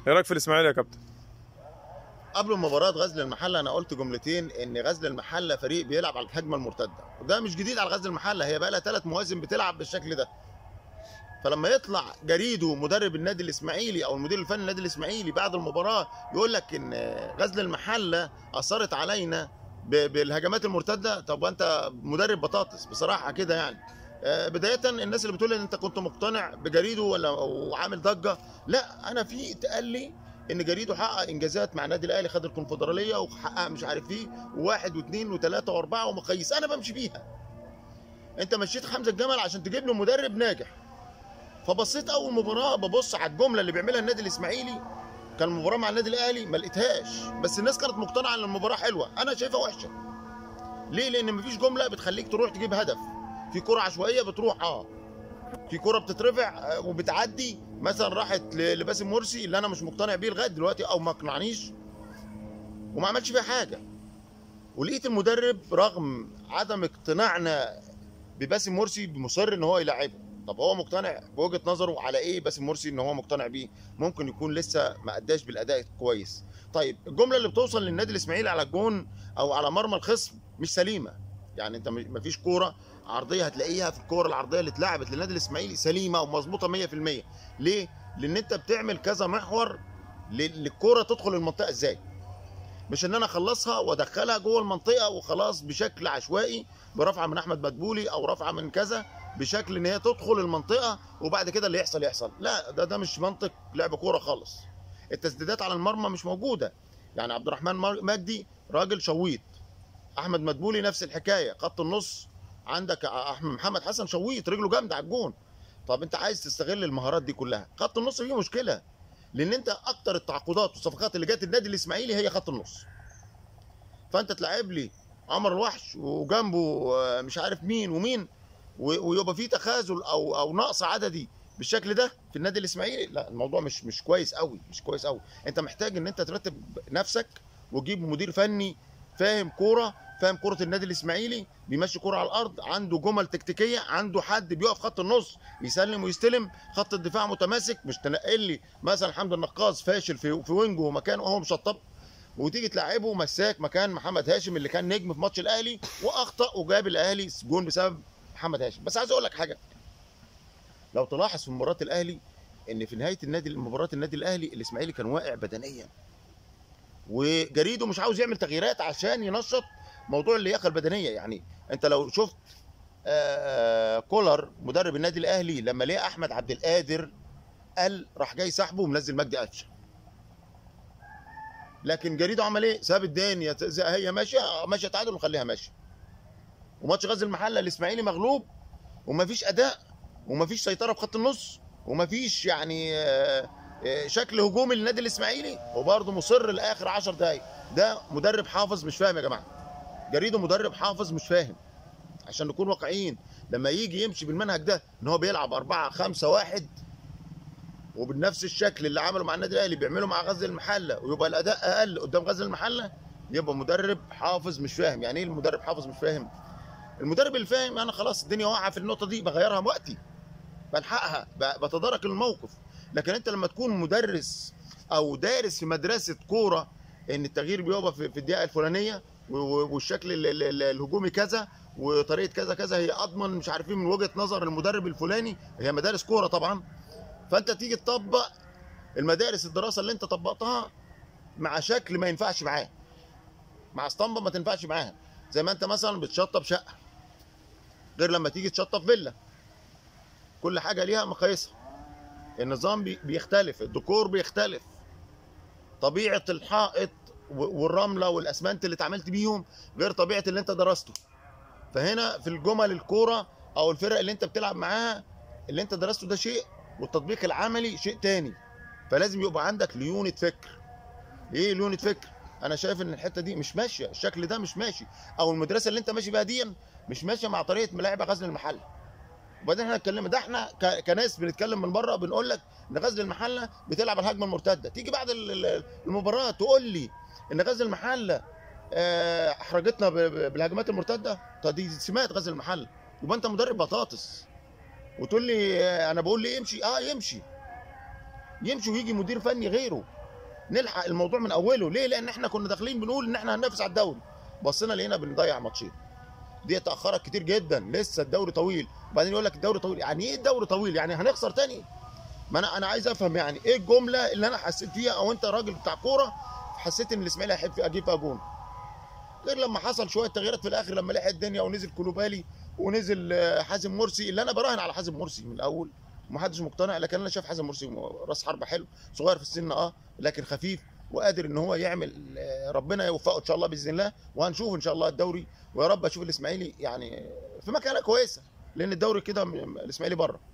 ايه رايك في الاسماعيلي يا كابتن قبل مباراة غزل المحلة أنا قلت جملتين إن غزل المحلة فريق بيلعب على الهجمة المرتدة وده مش جديد على غزل المحلة هي بقى لها ثلاث مواسم بتلعب بالشكل ده فلما يطلع جريدو مدرب النادي الإسماعيلي أو المدير الفني للنادي الإسماعيلي بعد المباراة يقول لك إن غزل المحلة أثرت علينا ب- بالهجمات المرتدة طب وأنت مدرب بطاطس بصراحة كده يعني آه، بداية الناس اللي بتقول ان انت كنت مقتنع بجريدو ولا وعامل ضجة لا انا في اتقال لي ان جريدو حقق انجازات مع النادي الاهلي خد الكونفدراليه وحقق مش عارف ايه وواحد واثنين وثلاثه واربعه ومقيس انا بمشي بيها انت مشيت حمزه الجمل عشان تجيب له مدرب ناجح فبصيت اول مباراه ببص على الجمله اللي بيعملها النادي الاسماعيلي كان المباراه مع النادي الاهلي ما لقيتهاش بس الناس كانت مقتنعه ان المباراه حلوه انا شايفها وحشه ليه لان مفيش جمله بتخليك تروح تجيب هدف في كره عشوائيه بتروح اه في كره بتترفع آه، وبتعدي مثلا راحت ل- لباسم مرسي اللي انا مش مقتنع بيه لغايه دلوقتي او ما اقنعنيش وما عملش فيها حاجه ولقيت المدرب رغم عدم اقتناعنا بباسم مرسي مصر ان هو يلعبه طب هو مقتنع بوجهه نظره على ايه باسم مرسي ان هو مقتنع بيه ممكن يكون لسه ما اداش بالاداء كويس طيب الجمله اللي بتوصل للنادي الاسماعيلي على الجون او على مرمى الخصم مش سليمه يعني انت ما فيش كوره عرضيه هتلاقيها في الكور العرضيه اللي اتلعبت للنادي الاسماعيلي سليمه ومظبوطه 100% ليه لان انت بتعمل كذا محور ل- للكوره تدخل المنطقه ازاي مش ان انا اخلصها وادخلها جوه المنطقه وخلاص بشكل عشوائي برفعه من احمد مدبولي او رفعه من كذا بشكل ان هي تدخل المنطقه وبعد كده اللي يحصل يحصل لا ده ده مش منطق لعب كوره خالص التسديدات على المرمى مش موجوده يعني عبد الرحمن مر- مجدي راجل شويط احمد مدبولي نفس الحكايه خط النص عندك احمد محمد حسن شويط رجله جامده على الجون طب انت عايز تستغل المهارات دي كلها خط النص فيه مشكله لان انت اكتر التعاقدات والصفقات اللي جت النادي الاسماعيلي هي خط النص فانت تلعب لي عمر الوحش وجنبه آه، مش عارف مين ومين و- ويبقى في تخاذل او او نقص عددي بالشكل ده في النادي الاسماعيلي لا الموضوع مش مش كويس قوي مش كويس قوي انت محتاج ان انت ترتب نفسك وتجيب مدير فني فاهم كوره فاهم كوره النادي الاسماعيلي بيمشي كوره على الارض عنده جمل تكتيكيه عنده حد بيقف خط النص يسلم ويستلم خط الدفاع متماسك مش تنقل لي مثلا حمد النقاص فاشل في في وينجه ومكانه وهو مشطب وتيجي تلعبه مساك مكان محمد هاشم اللي كان نجم في ماتش الاهلي واخطا وجاب الاهلي جون بسبب محمد هاشم بس عايز اقول لك حاجه لو تلاحظ في مباراه الاهلي ان في نهايه النادي مباراه النادي الاهلي الاسماعيلي كان واقع بدنيا وجريده مش عاوز يعمل تغييرات عشان ينشط موضوع اللياقه البدنيه يعني انت لو شفت آه، كولر مدرب النادي الاهلي لما لقى احمد عبد القادر قال راح جاي سحبه ومنزل مجدي قفشه لكن جريده عمل ايه؟ ساب الدنيا ت- هي ماشيه ماشيه تعادل وخليها ماشيه وماتش غزل المحله الاسماعيلي مغلوب ومفيش اداء ومفيش سيطره في خط النص ومفيش يعني آه، آه، شكل هجومي للنادي الاسماعيلي وبرضه مصر لاخر 10 دقايق ده مدرب حافظ مش فاهم يا جماعه جريده مدرب حافظ مش فاهم عشان نكون واقعيين لما يجي يمشي بالمنهج ده ان هو بيلعب 4 5 1 وبنفس الشكل اللي عمله مع النادي الاهلي بيعمله مع غزل المحله ويبقى الاداء اقل قدام غزل المحله يبقى مدرب حافظ مش فاهم يعني ايه المدرب حافظ مش فاهم المدرب اللي فاهم انا خلاص الدنيا واقعه في النقطه دي بغيرها وقتي بلحقها ب- بتدارك الموقف لكن انت لما تكون مدرس او دارس في مدرسه كوره ان التغيير بيبقى في في الدقيقه الفلانيه و- و- والشكل ال- ال- ال- الهجومي كذا وطريقه كذا كذا هي اضمن مش عارفين من وجهه نظر المدرب الفلاني هي مدارس كوره طبعا فانت تيجي تطبق المدارس الدراسه اللي انت طبقتها مع شكل ما ينفعش معاه مع اسطمبه ما تنفعش معاها زي ما انت مثلا بتشطب شقه غير لما تيجي تشطب فيلا كل حاجه ليها مقاييسها النظام بي- بيختلف الديكور بيختلف طبيعه الحائط و- والرمله والاسمنت اللي اتعاملت بيهم غير طبيعه اللي انت درسته فهنا في الجمل الكوره او الفرق اللي انت بتلعب معاها اللي انت درسته ده شيء والتطبيق العملي شيء تاني فلازم يبقى عندك ليونة فكر ايه ليونة فكر انا شايف ان الحته دي مش ماشيه الشكل ده مش ماشي او المدرسه اللي انت ماشي بيها دي مش ماشيه مع طريقه ملاعب غزل المحله وبعدين احنا اتكلمنا ده احنا ك- كناس بنتكلم من بره بنقول لك ان غزل المحله بتلعب الهجمه المرتده تيجي بعد ال- ال- المباراه تقول لي ان غزل المحله آه، احرجتنا ب- ب- بالهجمات المرتده طب دي سمات غزل المحله يبقى انت مدرب بطاطس وتقول لي آه، انا بقول لي يمشي اه يمشي يمشي ويجي مدير فني غيره نلحق الموضوع من اوله ليه لان احنا كنا داخلين بنقول ان احنا هننافس على الدوري بصينا لقينا بنضيع ماتشين دي اتاخرت كتير جدا لسه الدوري طويل وبعدين يقول لك الدوري طويل يعني ايه الدوري طويل يعني هنخسر تاني ما انا انا عايز افهم يعني ايه الجمله اللي انا حسيت فيها او انت راجل بتاع كوره حسيت ان الاسماعيلي هيحب اجيب فيها جون غير لما حصل شويه تغييرات في الاخر لما لحق الدنيا ونزل كلوبالي ونزل آه، حازم مرسي اللي انا براهن على حازم مرسي من الاول ومحدش مقتنع لكن انا شايف حازم مرسي راس حربه حلو صغير في السن اه لكن خفيف وقادر ان هو يعمل آه، ربنا يوفقه ان شاء الله باذن الله وهنشوف ان شاء الله الدوري ويا رب اشوف الاسماعيلي يعني في مكانه كويسه لان الدوري كده م- الاسماعيلي بره